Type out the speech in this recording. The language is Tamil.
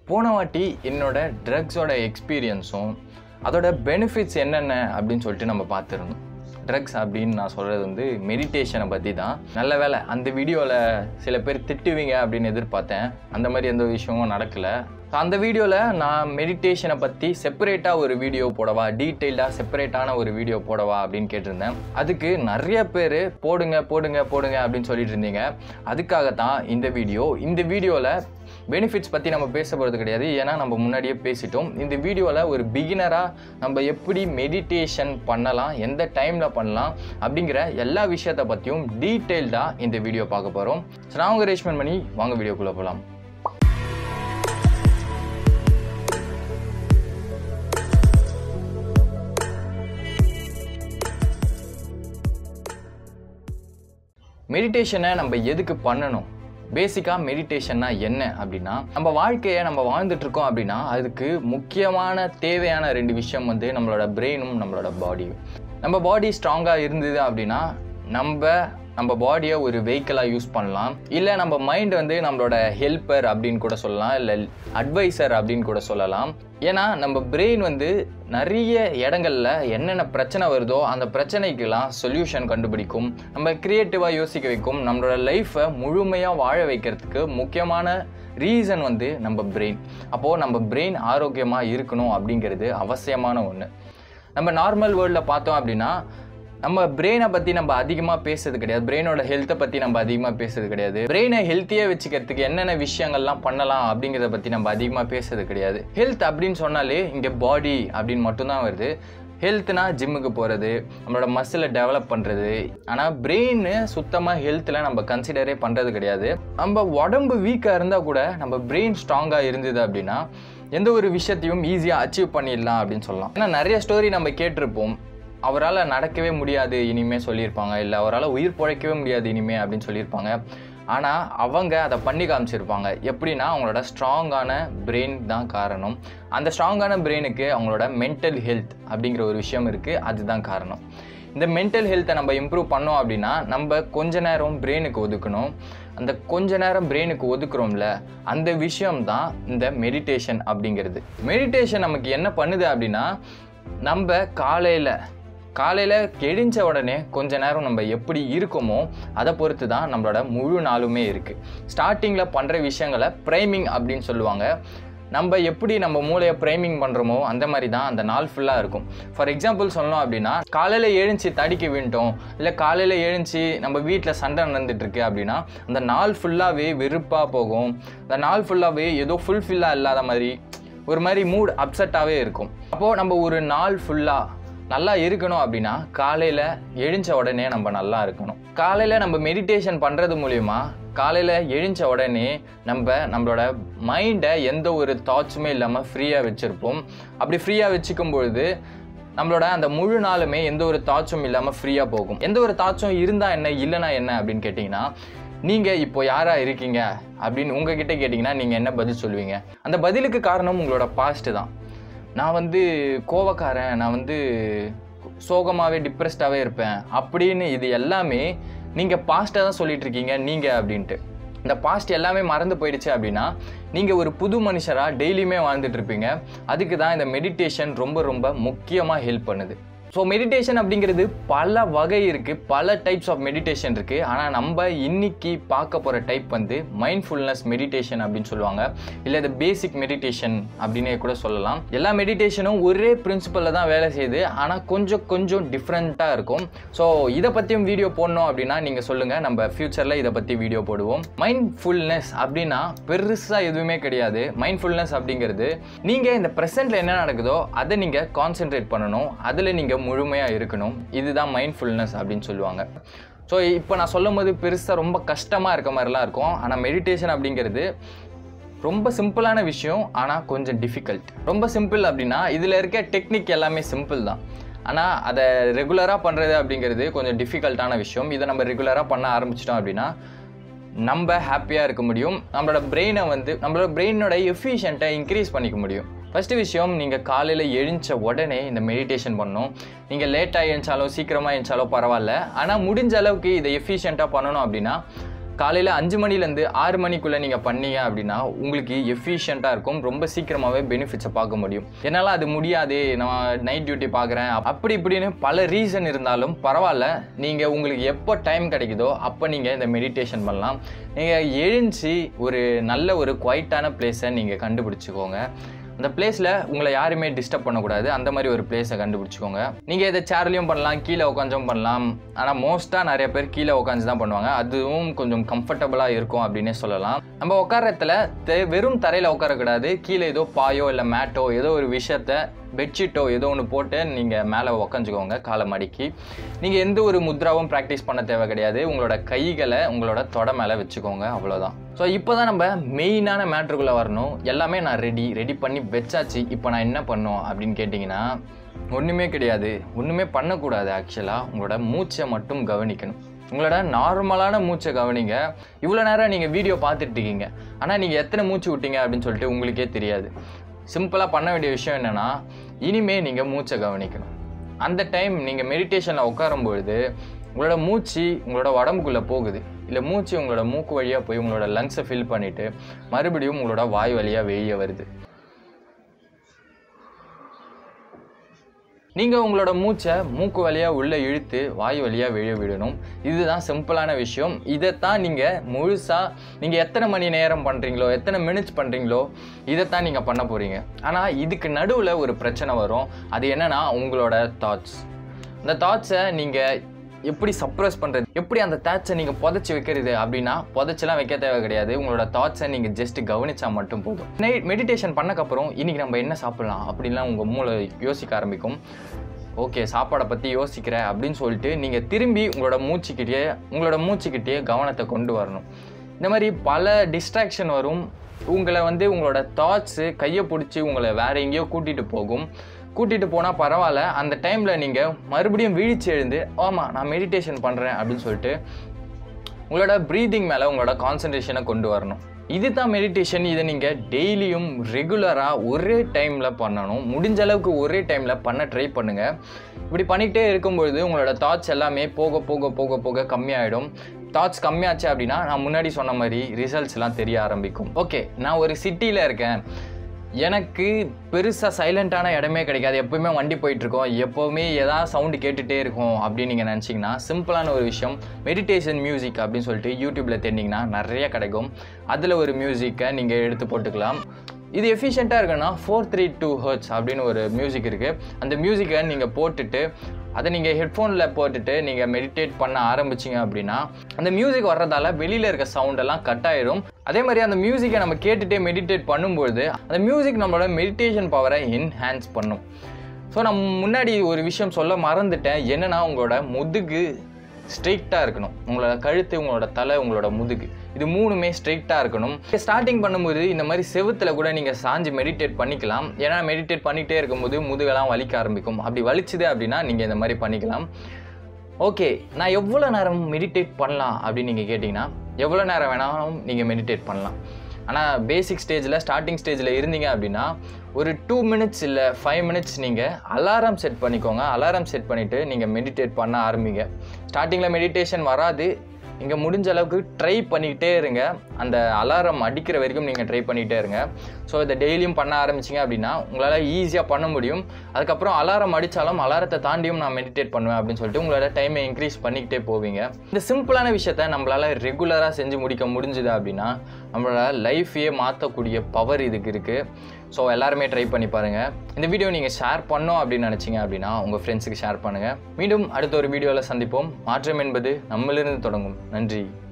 போன வாட்டி என்னோட ட்ரக்ஸோட எக்ஸ்பீரியன்ஸும் அதோட பெனிஃபிட்ஸ் என்னென்ன அப்படின்னு சொல்லிட்டு நம்ம பார்த்துருந்தோம் ட்ரக்ஸ் அப்படின்னு நான் சொல்கிறது வந்து மெடிடேஷனை பற்றி தான் நல்ல வேலை அந்த வீடியோவில் சில பேர் திட்டுவீங்க அப்படின்னு எதிர்பார்த்தேன் அந்த மாதிரி எந்த விஷயமும் நடக்கலை ஸோ அந்த வீடியோவில் நான் மெடிடேஷனை பற்றி செப்பரேட்டாக ஒரு வீடியோ போடவா டீட்டெயில்டாக செப்பரேட்டான ஒரு வீடியோ போடவா அப்படின்னு கேட்டிருந்தேன் அதுக்கு நிறைய பேர் போடுங்க போடுங்க போடுங்க அப்படின்னு சொல்லிட்டு இருந்தீங்க அதுக்காக தான் இந்த வீடியோ இந்த வீடியோவில் பெனிஃபிட்ஸ் பற்றி நம்ம பேச போகிறது கிடையாது ஏன்னா நம்ம முன்னாடியே பேசிட்டோம் இந்த வீடியோவில் ஒரு பிகினராக நம்ம எப்படி மெடிடேஷன் பண்ணலாம் எந்த டைமில் பண்ணலாம் அப்படிங்கிற எல்லா விஷயத்தை பற்றியும் டீட்டெயில்டாக இந்த வீடியோ பார்க்க போகிறோம் ஸோ நான் உங்கள் ரேஷ்மன் மணி வாங்க வீடியோக்குள்ளே போகலாம் மெடிடேஷனை நம்ம எதுக்கு பண்ணணும் பேசிக்காக மெடிடேஷன்னா என்ன அப்படின்னா நம்ம வாழ்க்கையை நம்ம வாழ்ந்துட்டு இருக்கோம் அப்படின்னா அதுக்கு முக்கியமான தேவையான ரெண்டு விஷயம் வந்து நம்மளோட பிரெயினும் நம்மளோட பாடியும் நம்ம பாடி ஸ்ட்ராங்காக இருந்தது அப்படின்னா நம்ம நம்ம பாடியை ஒரு வெஹிக்கிளாக யூஸ் பண்ணலாம் இல்லை நம்ம மைண்ட் வந்து நம்மளோட ஹெல்ப்பர் அப்படின்னு கூட சொல்லலாம் இல்லை அட்வைசர் அப்படின்னு கூட சொல்லலாம் ஏன்னா நம்ம பிரெயின் வந்து நிறைய இடங்கள்ல என்னென்ன பிரச்சனை வருதோ அந்த பிரச்சனைக்கெல்லாம் சொல்யூஷன் கண்டுபிடிக்கும் நம்ம க்ரியேட்டிவாக யோசிக்க வைக்கும் நம்மளோட லைஃப்பை முழுமையாக வாழ வைக்கிறதுக்கு முக்கியமான ரீசன் வந்து நம்ம பிரெயின் அப்போது நம்ம பிரெயின் ஆரோக்கியமாக இருக்கணும் அப்படிங்கிறது அவசியமான ஒன்று நம்ம நார்மல் வேர்ல்டில் பார்த்தோம் அப்படின்னா நம்ம பிரெயினை பற்றி நம்ம அதிகமாக பேசுறது கிடையாது பிரெயினோட ஹெல்த்தை பற்றி நம்ம அதிகமாக பேசுறது கிடையாது பிரெயினை ஹெல்த்தியாக வச்சுக்கிறதுக்கு என்னென்ன விஷயங்கள்லாம் பண்ணலாம் அப்படிங்கிறத பற்றி நம்ம அதிகமாக பேசுறது கிடையாது ஹெல்த் அப்படின்னு சொன்னாலே இங்கே பாடி அப்படின்னு மட்டும்தான் வருது ஹெல்த்னா ஜிம்முக்கு போகிறது நம்மளோட மசிலை டெவலப் பண்ணுறது ஆனால் பிரெயின் சுத்தமாக ஹெல்த்தில் நம்ம கன்சிடரே பண்ணுறது கிடையாது நம்ம உடம்பு வீக்காக இருந்தால் கூட நம்ம பிரெயின் ஸ்ட்ராங்காக இருந்தது அப்படின்னா எந்த ஒரு விஷயத்தையும் ஈஸியாக அச்சீவ் பண்ணிடலாம் அப்படின்னு சொல்லலாம் ஏன்னா நிறைய ஸ்டோரி நம்ம கேட்டிருப்போம் அவரால் நடக்கவே முடியாது இனிமே சொல்லியிருப்பாங்க இல்லை அவரால் உயிர் பிழைக்கவே முடியாது இனிமே அப்படின்னு சொல்லியிருப்பாங்க ஆனால் அவங்க அதை பண்ணி காமிச்சிருப்பாங்க எப்படின்னா அவங்களோட ஸ்ட்ராங்கான பிரெயின் தான் காரணம் அந்த ஸ்ட்ராங்கான பிரெயினுக்கு அவங்களோட மென்டல் ஹெல்த் அப்படிங்கிற ஒரு விஷயம் இருக்குது அதுதான் காரணம் இந்த மென்டல் ஹெல்த்தை நம்ம இம்ப்ரூவ் பண்ணோம் அப்படின்னா நம்ம கொஞ்ச நேரம் பிரெயினுக்கு ஒதுக்கணும் அந்த கொஞ்ச நேரம் பிரெயினுக்கு ஒதுக்குறோம்ல அந்த விஷயம் தான் இந்த மெடிடேஷன் அப்படிங்கிறது மெடிடேஷன் நமக்கு என்ன பண்ணுது அப்படின்னா நம்ம காலையில் காலையில் எழுந்த உடனே கொஞ்ச நேரம் நம்ம எப்படி இருக்கோமோ அதை பொறுத்து தான் நம்மளோட முழு நாளுமே இருக்குது ஸ்டார்டிங்கில் பண்ணுற விஷயங்களை ப்ரைமிங் அப்படின்னு சொல்லுவாங்க நம்ம எப்படி நம்ம மூளையை ப்ரைமிங் பண்ணுறோமோ அந்த மாதிரி தான் அந்த நாள் ஃபுல்லாக இருக்கும் ஃபார் எக்ஸாம்பிள் சொல்லணும் அப்படின்னா காலையில் எழுந்துச்சி தடிக்க விட்டோம் இல்லை காலையில் எழுந்துச்சி நம்ம வீட்டில் சண்டை நடந்துட்டுருக்கு அப்படின்னா அந்த நாள் ஃபுல்லாகவே வெறுப்பாக போகும் அந்த நாள் ஃபுல்லாகவே ஏதோ ஃபுல்ஃபில்லாக இல்லாத மாதிரி ஒரு மாதிரி மூட் அப்செட்டாகவே இருக்கும் அப்போது நம்ம ஒரு நாள் ஃபுல்லாக நல்லா இருக்கணும் அப்படின்னா காலையில் எழுந்த உடனே நம்ம நல்லா இருக்கணும் காலையில் நம்ம மெடிடேஷன் பண்ணுறது மூலிமா காலையில் எழுந்த உடனே நம்ம நம்மளோட மைண்டை எந்த ஒரு தாட்ஸுமே இல்லாமல் ஃப்ரீயாக வச்சுருப்போம் அப்படி ஃப்ரீயாக வச்சுக்கும் பொழுது நம்மளோட அந்த முழு நாளுமே எந்த ஒரு தாட்ஸும் இல்லாமல் ஃப்ரீயாக போகும் எந்த ஒரு தாட்ஸும் இருந்தால் என்ன இல்லைனா என்ன அப்படின்னு கேட்டிங்கன்னா நீங்கள் இப்போ யாராக இருக்கீங்க அப்படின்னு உங்ககிட்ட கேட்டிங்கன்னா நீங்கள் என்ன பதில் சொல்லுவீங்க அந்த பதிலுக்கு காரணம் உங்களோட பாஸ்ட்டு தான் நான் வந்து கோவக்காரன் நான் வந்து சோகமாகவே டிப்ரெஸ்டாகவே இருப்பேன் அப்படின்னு இது எல்லாமே நீங்கள் பாஸ்ட்டாக தான் சொல்லிட்டு இருக்கீங்க நீங்கள் அப்படின்ட்டு இந்த பாஸ்ட் எல்லாமே மறந்து போயிடுச்சு அப்படின்னா நீங்கள் ஒரு புது மனுஷராக டெய்லியுமே வாழ்ந்துட்டு இருப்பீங்க அதுக்கு தான் இந்த மெடிடேஷன் ரொம்ப ரொம்ப முக்கியமாக ஹெல்ப் பண்ணுது ஸோ மெடிடேஷன் அப்படிங்கிறது பல வகை இருக்குது பல டைப்ஸ் ஆஃப் மெடிடேஷன் இருக்குது ஆனால் நம்ம இன்னைக்கு பார்க்க போகிற டைப் வந்து மைண்ட்ஃபுல்னஸ் மெடிடேஷன் அப்படின்னு சொல்லுவாங்க இல்லை இது பேசிக் மெடிடேஷன் அப்படின்னே கூட சொல்லலாம் எல்லா மெடிடேஷனும் ஒரே பிரின்சிபலில் தான் வேலை செய்யுது ஆனால் கொஞ்சம் கொஞ்சம் டிஃப்ரெண்ட்டாக இருக்கும் ஸோ இதை பற்றியும் வீடியோ போடணும் அப்படின்னா நீங்கள் சொல்லுங்கள் நம்ம ஃப்யூச்சரில் இதை பற்றி வீடியோ போடுவோம் மைண்ட்ஃபுல்னஸ் அப்படின்னா பெருசாக எதுவுமே கிடையாது மைண்ட்ஃபுல்னஸ் அப்படிங்கிறது நீங்கள் இந்த ப்ரெசென்ட்டில் என்ன நடக்குதோ அதை நீங்கள் கான்சென்ட்ரேட் பண்ணணும் அதில் நீங்கள் முழுமையாக இருக்கணும் இதுதான் மைண்ட்ஃபுல்னஸ் அப்படின்னு சொல்லுவாங்க ஸோ இப்போ நான் சொல்லும் போது பெருசாக ரொம்ப கஷ்டமாக இருக்க மாதிரிலாம் இருக்கும் ஆனால் மெடிடேஷன் அப்படிங்கிறது ரொம்ப சிம்பிளான விஷயம் ஆனால் கொஞ்சம் டிஃபிகல்ட் ரொம்ப சிம்பிள் அப்படின்னா இதில் இருக்க டெக்னிக் எல்லாமே சிம்பிள் தான் ஆனால் அதை ரெகுலராக பண்ணுறது அப்படிங்கிறது கொஞ்சம் டிஃபிகல்ட்டான விஷயம் இதை நம்ம ரெகுலராக பண்ண ஆரம்பிச்சிட்டோம் அப்படின்னா நம்ம ஹாப்பியாக இருக்க முடியும் நம்மளோட பிரெயினை வந்து நம்மளோட பிரெயினோட எஃபிஷியண்ட்டை இன்க்ரீஸ் பண்ணிக்க முடியும் ஃபஸ்ட்டு விஷயம் நீங்கள் காலையில் எழுந்த உடனே இந்த மெடிடேஷன் பண்ணணும் நீங்கள் லேட்டாக எழுந்தாலும் சீக்கிரமாக எழுந்தாலும் பரவாயில்ல ஆனால் முடிஞ்ச அளவுக்கு இதை எஃபிஷியண்ட்டாக பண்ணணும் அப்படின்னா காலையில் அஞ்சு மணிலேருந்து ஆறு மணிக்குள்ளே நீங்கள் பண்ணீங்க அப்படின்னா உங்களுக்கு எஃபிஷியண்ட்டாக இருக்கும் ரொம்ப சீக்கிரமாகவே பெனிஃபிட்ஸை பார்க்க முடியும் என்னால் அது முடியாது நான் நைட் டியூட்டி பார்க்குறேன் அப்படி இப்படின்னு பல ரீசன் இருந்தாலும் பரவாயில்ல நீங்கள் உங்களுக்கு எப்போ டைம் கிடைக்குதோ அப்போ நீங்கள் இந்த மெடிடேஷன் பண்ணலாம் நீங்கள் எழுந்துச்சு ஒரு நல்ல ஒரு குவைட்டான பிளேஸை நீங்கள் கண்டுபிடிச்சிக்கோங்க அந்த பிளேஸில் உங்களை யாருமே டிஸ்டர்ப் பண்ணக்கூடாது அந்த மாதிரி ஒரு பிளேஸை கண்டுபிடிச்சிக்கோங்க நீங்கள் இதை சேர்லையும் பண்ணலாம் கீழே உட்காந்தும் பண்ணலாம் ஆனால் மோஸ்ட்டாக நிறைய பேர் கீழே உட்காந்து தான் பண்ணுவாங்க அதுவும் கொஞ்சம் கம்ஃபர்டபுளாக இருக்கும் அப்படின்னே சொல்லலாம் நம்ம உட்காரத்துல தெ- வெறும் தரையில் உட்காரக்கூடாது கீழே ஏதோ பாயோ இல்லை மேட்டோ ஏதோ ஒரு விஷயத்த பெட்ஷீட்டோ ஏதோ ஒன்று போட்டு நீங்கள் மேலே உக்காந்துக்கோங்க காலை மடக்கி நீங்கள் எந்த ஒரு முத்ராவும் ப்ராக்டிஸ் பண்ண தேவை கிடையாது உங்களோட கைகளை உங்களோட தொட மேலே வச்சுக்கோங்க அவ்வளோதான் ஸோ இப்போ தான் நம்ம மெயினான மேட்ருக்குள்ளே வரணும் எல்லாமே நான் ரெடி ரெடி பண்ணி வச்சாச்சு இப்போ நான் என்ன பண்ணும் அப்படின்னு கேட்டிங்கன்னா ஒன்றுமே கிடையாது ஒன்றுமே பண்ணக்கூடாது ஆக்சுவலாக உங்களோட மூச்சை மட்டும் கவனிக்கணும் உங்களோட நார்மலான மூச்சை கவனிங்க இவ்வளோ நேரம் நீங்கள் வீடியோ பார்த்துட்டு இருக்கீங்க ஆனால் நீங்கள் எத்தனை மூச்சு விட்டீங்க அப்படின்னு சொல்லிட்டு உங்களுக்கே தெரியாது சிம்பிளாக பண்ண வேண்டிய விஷயம் என்னென்னா இனிமே நீங்கள் மூச்சை கவனிக்கணும் அந்த டைம் நீங்கள் மெடிடேஷனில் உட்காரும்பொழுது உங்களோட மூச்சு உங்களோட உடம்புக்குள்ளே போகுது இல்லை மூச்சு உங்களோட மூக்கு வழியாக போய் உங்களோட லங்ஸை ஃபில் பண்ணிவிட்டு மறுபடியும் உங்களோட வாய் வழியாக வெளியே வருது நீங்கள் உங்களோட மூச்சை மூக்கு வழியாக உள்ளே இழுத்து வாய் வழியாக வெளியே விடணும் இதுதான் சிம்பிளான விஷயம் இதைத்தான் நீங்கள் முழுசாக நீங்கள் எத்தனை மணி நேரம் பண்ணுறீங்களோ எத்தனை மினிட்ஸ் பண்ணுறீங்களோ இதைத்தான் நீங்கள் பண்ண போகிறீங்க ஆனால் இதுக்கு நடுவில் ஒரு பிரச்சனை வரும் அது என்னன்னா உங்களோட தாட்ஸ் அந்த தாட்ஸை நீங்கள் எப்படி சப்ரஸ் பண்ணுறது எப்படி அந்த தாட்ஸை நீங்கள் புதைச்சி வைக்கிறது அப்படின்னா புதைச்செல்லாம் வைக்க தேவை கிடையாது உங்களோட தாட்ஸை நீங்கள் ஜஸ்ட் கவனிச்சா மட்டும் போதும் மெடிடேஷன் பண்ணக்கப்புறம் இன்னைக்கு நம்ம என்ன சாப்பிடலாம் அப்படின்லாம் உங்கள் மூளை யோசிக்க ஆரம்பிக்கும் ஓகே சாப்பாடை பற்றி யோசிக்கிறேன் அப்படின்னு சொல்லிட்டு நீங்கள் திரும்பி உங்களோட மூச்சுக்கிட்டே உங்களோட மூச்சுக்கிட்டே கவனத்தை கொண்டு வரணும் இந்த மாதிரி பல டிஸ்ட்ராக்ஷன் வரும் உங்களை வந்து உங்களோட தாட்ஸு கையை பிடிச்சி உங்களை வேற எங்கேயோ கூட்டிகிட்டு போகும் கூட்டிகிட்டு போனால் பரவாயில்ல அந்த டைமில் நீங்கள் மறுபடியும் விழிச்சு எழுந்து ஆமாம் நான் மெடிடேஷன் பண்ணுறேன் அப்படின்னு சொல்லிட்டு உங்களோட ப்ரீதிங் மேலே உங்களோட கான்சன்ட்ரேஷனை கொண்டு வரணும் இதுதான் மெடிடேஷன் இதை நீங்கள் டெய்லியும் ரெகுலராக ஒரே டைமில் பண்ணணும் முடிஞ்ச அளவுக்கு ஒரே டைமில் பண்ண ட்ரை பண்ணுங்கள் இப்படி பண்ணிகிட்டே இருக்கும்பொழுது உங்களோட தாட்ஸ் எல்லாமே போக போக போக போக கம்மியாயிடும் தாட்ஸ் கம்மியாச்சு அப்படின்னா நான் முன்னாடி சொன்ன மாதிரி ரிசல்ட்ஸ்லாம் தெரிய ஆரம்பிக்கும் ஓகே நான் ஒரு சிட்டியில் இருக்கேன் எனக்கு பெருசாக சைலண்ட்டான இடமே கிடைக்காது எப்பவுமே வண்டி போயிட்டுருக்கோம் எப்போவுமே ஏதாவது சவுண்டு கேட்டுகிட்டே இருக்கும் அப்படின்னு நீங்கள் நினச்சிங்கன்னா சிம்பிளான ஒரு விஷயம் மெடிடேஷன் மியூசிக் அப்படின்னு சொல்லிட்டு யூடியூப்பில் தேடிங்கன்னா நிறைய கிடைக்கும் அதில் ஒரு மியூசிக்கை நீங்கள் எடுத்து போட்டுக்கலாம் இது எஃபிஷியண்ட்டாக இருக்குன்னா ஃபோர் த்ரீ டூ ஹர்ட்ஸ் அப்படின்னு ஒரு மியூசிக் இருக்குது அந்த மியூசிக்கை நீங்கள் போட்டுட்டு அதை நீங்கள் ஹெட்ஃபோனில் போட்டுட்டு நீங்கள் மெடிடேட் பண்ண ஆரம்பிச்சிங்க அப்படின்னா அந்த மியூசிக் வர்றதால வெளியில் இருக்க சவுண்டெல்லாம் கட் ஆயிடும் அதே மாதிரி அந்த மியூசிக்கை நம்ம கேட்டுகிட்டே மெடிடேட் பண்ணும்பொழுது அந்த மியூசிக் நம்மளோட மெடிடேஷன் பவரை என்ஹான்ஸ் பண்ணும் ஸோ நான் முன்னாடி ஒரு விஷயம் சொல்ல மறந்துட்டேன் என்னன்னா உங்களோட முதுகு ஸ்ட்ரெயிட்டாக இருக்கணும் உங்களோட கழுத்து உங்களோட தலை உங்களோட முதுகு இது மூணுமே ஸ்ட்ரெயிட்டாக இருக்கணும் ஸ்டார்டிங் பண்ணும்போது இந்த மாதிரி செவுத்துல கூட நீங்கள் சாஞ்சு மெடிடேட் பண்ணிக்கலாம் ஏன்னா மெடிடேட் பண்ணிகிட்டே இருக்கும்போது முதுகெல்லாம் வலிக்க ஆரம்பிக்கும் அப்படி வலிச்சுது அப்படின்னா நீங்கள் இந்த மாதிரி பண்ணிக்கலாம் ஓகே நான் எவ்வளோ நேரம் மெடிடேட் பண்ணலாம் அப்படின்னு நீங்கள் கேட்டிங்கன்னா எவ்வளோ நேரம் வேணாலும் நீங்கள் மெடிடேட் பண்ணலாம் ஆனால் பேசிக் ஸ்டேஜில் ஸ்டார்டிங் ஸ்டேஜில் இருந்தீங்க அப்படின்னா ஒரு டூ மினிட்ஸ் இல்லை ஃபைவ் மினிட்ஸ் நீங்கள் அலாரம் செட் பண்ணிக்கோங்க அலாரம் செட் பண்ணிவிட்டு நீங்கள் மெடிடேட் பண்ண ஆரம்பிங்க ஸ்டார்டிங்கில் மெடிடேஷன் வராது இங்கே முடிஞ்ச அளவுக்கு ட்ரை பண்ணிக்கிட்டே இருங்க அந்த அலாரம் அடிக்கிற வரைக்கும் நீங்கள் ட்ரை பண்ணிகிட்டே இருங்க ஸோ இதை டெய்லியும் பண்ண ஆரம்பிச்சிங்க அப்படின்னா உங்களால் ஈஸியாக பண்ண முடியும் அதுக்கப்புறம் அலாரம் அடித்தாலும் அலாரத்தை தாண்டியும் நான் மெடிடேட் பண்ணுவேன் அப்படின்னு சொல்லிட்டு உங்களோட டைமை இன்க்ரீஸ் பண்ணிக்கிட்டே போவீங்க இந்த சிம்பிளான விஷயத்த நம்மளால் ரெகுலராக செஞ்சு முடிக்க முடிஞ்சுது அப்படின்னா நம்மளோட லைஃப்பையே மாற்றக்கூடிய பவர் இதுக்கு இருக்குது ஸோ எல்லாருமே ட்ரை பண்ணி பாருங்கள் இந்த வீடியோ நீங்கள் ஷேர் பண்ணோம் அப்படின்னு நினச்சிங்க அப்படின்னா உங்கள் ஃப்ரெண்ட்ஸுக்கு ஷேர் பண்ணுங்கள் மீண்டும் அடுத்த ஒரு வீடியோவில் சந்திப்போம் மாற்றம் என்பது நம்மளிருந்து தொடங்கும் நன்றி